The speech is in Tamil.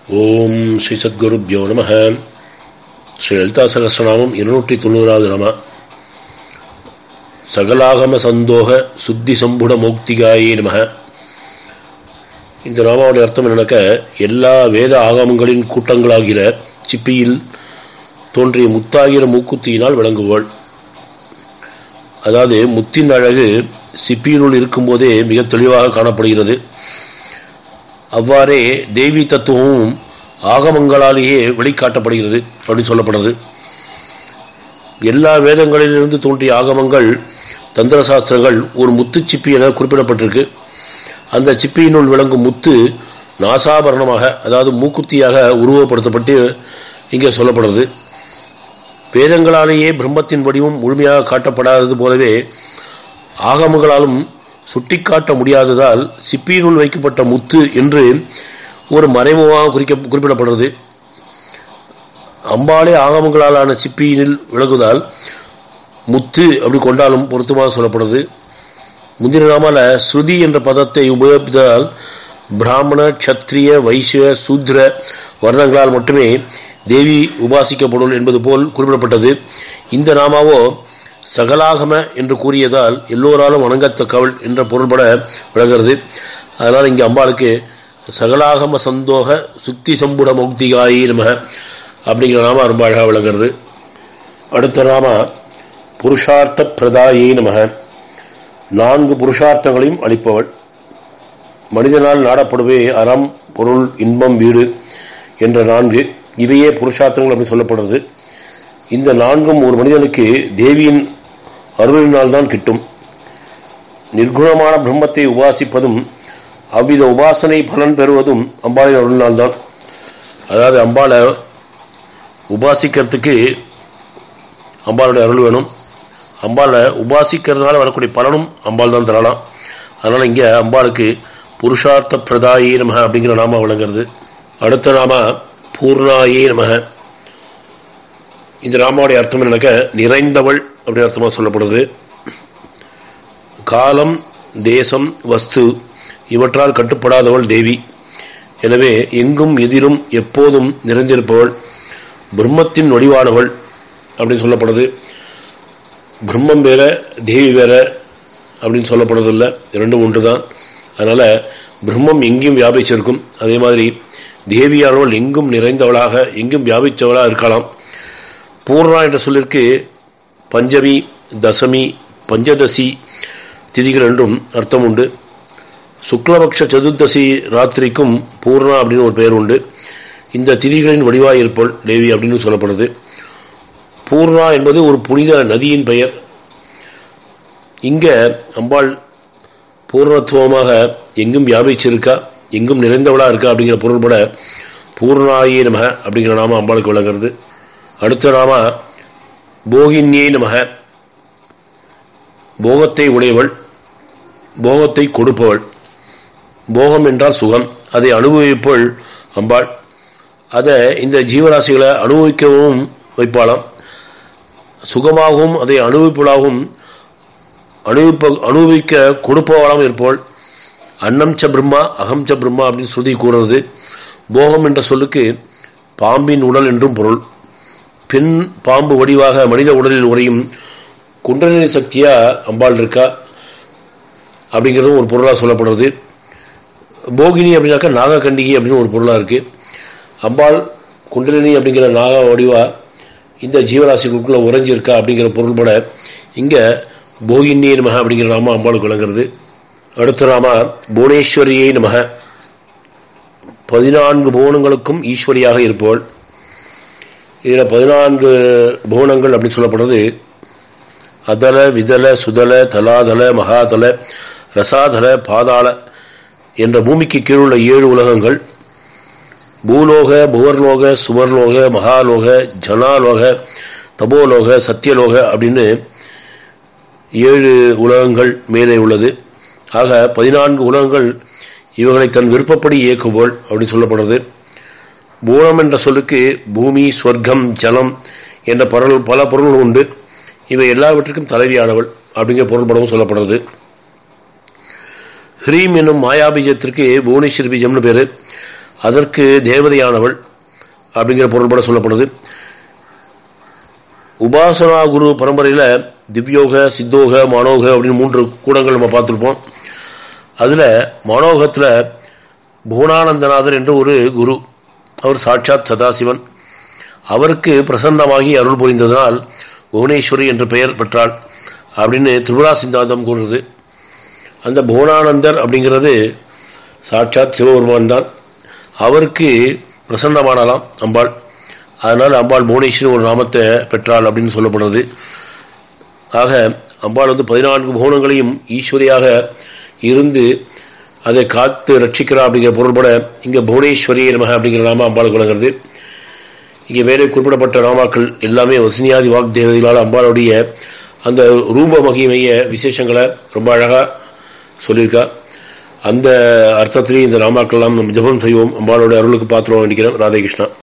ஓம் ஸ்ரீ சத்குருப்யோ நம ஸ்ரீ லலிதா சகசிரநாமம் இருநூற்றி தொண்ணூறாவது நாம சகலாகம சந்தோக சுத்தி சம்புட மோக்திகாயே நம இந்த நாமாவுடைய அர்த்தம் என்னன்னாக்க எல்லா வேத ஆகமங்களின் கூட்டங்களாகிற சிப்பியில் தோன்றிய முத்தாகிற மூக்குத்தியினால் விளங்குவாள் அதாவது முத்தின் அழகு சிப்பியினுள் இருக்கும்போதே மிக தெளிவாக காணப்படுகிறது அவ்வாறே தேவி தத்துவமும் ஆகமங்களாலேயே வெளிக்காட்டப்படுகிறது அப்படின்னு சொல்லப்படுறது எல்லா வேதங்களிலிருந்து தோன்றிய ஆகமங்கள் தந்திர சாஸ்திரங்கள் ஒரு முத்து சிப்பி என குறிப்பிடப்பட்டிருக்கு அந்த சிப்பியினுள் விளங்கும் முத்து நாசாபரணமாக அதாவது மூக்குத்தியாக உருவப்படுத்தப்பட்டு இங்கே சொல்லப்படுறது வேதங்களாலேயே பிரம்மத்தின் வடிவம் முழுமையாக காட்டப்படாதது போலவே ஆகமங்களாலும் சுட்டிக்காட்ட முடியாததால் சிப்பியினுள் வைக்கப்பட்ட முத்து என்று ஒரு மறைமுகமாக குறிக்க குறிப்பிடப்படுறது அம்பாலே ஆகமங்களாலான சிப்பியினில் விளங்குவதால் முத்து அப்படி கொண்டாலும் பொருத்தமாக சொல்லப்படுறது முந்தின நாமால ஸ்ருதி என்ற பதத்தை உபயோகிப்பதால் பிராமண க்ஷத்ரிய வைசிய சூத்ர வர்ணங்களால் மட்டுமே தேவி உபாசிக்கப்படும் என்பது போல் குறிப்பிடப்பட்டது இந்த நாமாவோ சகலாகம என்று கூறியதால் எல்லோராலும் வணங்கத்தக்கவள் என்ற பொருள்பட விளங்குறது அதனால் இங்கே அம்பாளுக்கு சகலாகம சந்தோக சுக்தி சம்புட மௌக்திகாயி நம அப்படிங்கிற நாம ரொம்ப அழகாக விளங்குறது அடுத்த நாம புருஷார்த்த பிரதாயி நம நான்கு புருஷார்த்தங்களையும் அளிப்பவள் மனிதனால் நாடப்படுவே அறம் பொருள் இன்பம் வீடு என்ற நான்கு இவையே புருஷார்த்தங்கள் அப்படின்னு சொல்லப்படுறது இந்த நான்கும் ஒரு மனிதனுக்கு தேவியின் அருளினால்தான் கிட்டும் நிர்குணமான பிரம்மத்தை உபாசிப்பதும் அவ்வித உபாசனை பலன் பெறுவதும் அம்பாளின் அருளினால்தான் அதாவது அம்பாளை உபாசிக்கிறதுக்கு அம்பாளுடைய அருள் வேணும் அம்பாளை உபாசிக்கிறதுனால வரக்கூடிய பலனும் அம்பாள் தான் தரலாம் அதனால் இங்கே அம்பாளுக்கு புருஷார்த்த பிரதாயே நம அப்படிங்கிற நாம விளங்குறது அடுத்த நாம பூர்ணாயே நம இந்த நாமாவுடைய அர்த்தம் என்னக்க நிறைந்தவள் அப்படின்னு அர்த்தமாக சொல்லப்படுது காலம் தேசம் வஸ்து இவற்றால் கட்டுப்படாதவள் தேவி எனவே எங்கும் எதிலும் எப்போதும் நிறைந்திருப்பவள் பிரம்மத்தின் வடிவானவள் அப்படின்னு சொல்லப்படுது பிரம்மம் வேற தேவி வேற அப்படின்னு சொல்லப்படுறதில்ல ரெண்டும் ஒன்று தான் அதனால் பிரம்மம் எங்கேயும் வியாபிச்சிருக்கும் அதே மாதிரி தேவியானவள் எங்கும் நிறைந்தவளாக எங்கும் வியாபித்தவளாக இருக்கலாம் பூர்ணா என்ற சொல்லிற்கு பஞ்சமி தசமி பஞ்சதசி திதிகள் என்றும் அர்த்தம் உண்டு சுக்லபக்ஷ சதுர்தசி ராத்திரிக்கும் பூர்ணா அப்படின்னு ஒரு பெயர் உண்டு இந்த திதிகளின் வடிவாக இருப்போள் தேவி அப்படின்னு சொல்லப்படுது பூர்ணா என்பது ஒரு புனித நதியின் பெயர் இங்கே அம்பாள் பூர்ணத்துவமாக எங்கும் வியாபிச்சிருக்கா எங்கும் நிறைந்தவளாக இருக்கா அப்படிங்கிற பொருள்பட பூர்ணாயே நமக அப்படிங்கிற நாம அம்பாளுக்கு விளங்குறது அடுத்த நாம போகின்யே நமக போகத்தை உடையவள் போகத்தை கொடுப்பவள் போகம் என்றால் சுகம் அதை அனுபவிப்பவள் அம்பாள் அதை இந்த ஜீவராசிகளை அனுபவிக்கவும் வைப்பாளாம் சுகமாகவும் அதை அனுபவிப்பவளாகவும் அனுபவிப்ப அனுபவிக்க கொடுப்பவளாகவும் இருப்பவள் அன்னம் ச பிரம்மா அகம் ச பிரம்மா அப்படின்னு ஸ்ருதி கூறுறது போகம் என்ற சொல்லுக்கு பாம்பின் உடல் என்றும் பொருள் பெண் பாம்பு வடிவாக மனித உடலில் உரையும் குண்டலினி சக்தியா அம்பாள் இருக்கா அப்படிங்கிறதும் ஒரு பொருளாக சொல்லப்படுறது போகினி அப்படின்னாக்கா நாகக்கண்டிகை அப்படின்னு ஒரு பொருளாக இருக்குது அம்பாள் குண்டலினி அப்படிங்கிற நாக வடிவா இந்த ஜீவராசிகளுக்குள்ளே உறைஞ்சிருக்கா அப்படிங்கிற பொருள்பட இங்கே போகினியே நமக அப்படிங்கிற நாம அம்பாளுக்கு விளங்குறது அடுத்த நாம புவனேஸ்வரியை நமக பதினான்கு புவனங்களுக்கும் ஈஸ்வரியாக இருப்பவள் இதில் பதினான்கு புவனங்கள் அப்படின்னு சொல்லப்படுறது அதல விதல சுதல தலாதல மகாதல ரசாதல பாதாள என்ற பூமிக்கு கீழுள்ள ஏழு உலகங்கள் பூலோக புவர்லோக சுவர்லோக மகாலோக ஜனாலோக தபோலோக சத்தியலோக அப்படின்னு ஏழு உலகங்கள் மேலே உள்ளது ஆக பதினான்கு உலகங்கள் இவர்களை தன் விருப்பப்படி இயக்குவோள் அப்படின்னு சொல்லப்படுறது பூனம் என்ற சொல்லுக்கு பூமி ஸ்வர்க்கம் ஜலம் என்ற பொருள் பல பொருள்கள் உண்டு இவை எல்லாவற்றுக்கும் தலைவியானவள் அப்படிங்கிற பொருள்படவும் சொல்லப்படுறது ஹ்ரீம் என்னும் மாயாபீஜத்திற்கு புவனேஸ்வரி பீஜம்னு பேர் அதற்கு தேவதையானவள் அப்படிங்கிற பொருள்பட சொல்லப்படுது உபாசனா குரு பரம்பரையில் திவ்யோக சித்தோக மனோக அப்படின்னு மூன்று கூடங்கள் நம்ம பார்த்துருப்போம் அதில் மனோகத்தில் புவனானந்தநாதர் என்ற ஒரு குரு அவர் சாட்சாத் சதாசிவன் அவருக்கு பிரசன்னமாகி அருள் புரிந்ததனால் புவனேஸ்வரி என்ற பெயர் பெற்றாள் அப்படின்னு திரிபுரா சிந்தாந்தம் கூறுறது அந்த புவனானந்தர் அப்படிங்கிறது சாட்சாத் சிவபெருமான் தான் அவருக்கு பிரசன்னமானலாம் அம்பாள் அதனால் அம்பாள் புவனேஸ்வரி ஒரு நாமத்தை பெற்றாள் அப்படின்னு சொல்லப்படுறது ஆக அம்பாள் வந்து பதினான்கு புவனங்களையும் ஈஸ்வரியாக இருந்து அதை காத்து ரட்சிக்கிறா அப்படிங்கிற பொருள்பட இங்கே புவனேஸ்வரி நமக அப்படிங்கிற நாம அம்பாளுக்கு விளங்குறது இங்கே மேலே குறிப்பிடப்பட்ட நாமாக்கள் எல்லாமே வசனியாதி வாக்தேவதைகளால் அம்பாளுடைய அந்த ரூப மகிமைய விசேஷங்களை ரொம்ப அழகாக சொல்லியிருக்கா அந்த அர்த்தத்திலேயே இந்த நாமாக்கள்லாம் நம்ம ஜபம் செய்வோம் அம்பாளுடைய அருளுக்கு பாத்திரம் வேண்டிக்கிறோம் ராதே கிருஷ்ணா